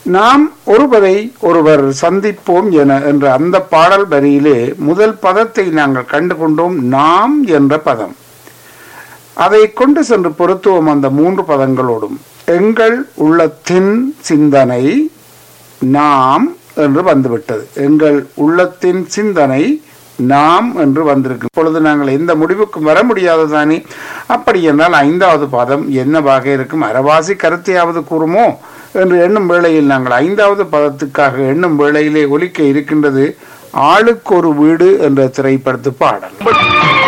நாம் ஒருவரை ஒருவர் சந்திப்போம் என என்ற அந்த பாடல் வரியிலே முதல் பதத்தை நாங்கள் கண்டு கொண்டோம் நாம் என்ற பதம் அதை கொண்டு சென்று பொருத்துவோம் அந்த மூன்று பதங்களோடும் எங்கள் உள்ளத்தின் சிந்தனை நாம் என்று வந்துவிட்டது எங்கள் உள்ளத்தின் சிந்தனை நாம் என்று வந்திருக்கு இப்பொழுது நாங்கள் எந்த முடிவுக்கும் வர முடியாது தானே அப்படி என்றால் ஐந்தாவது பதம் என்னவாக இருக்கும் அரவாசி கருத்தையாவது கூறுமோ என்று எண்ணும் வேளையில் நாங்கள் ஐந்தாவது பதத்துக்காக எண்ணும் வேளையிலே ஒலிக்க இருக்கின்றது ஆளுக்கு ஒரு வீடு என்ற திரைப்படத்து பாடல்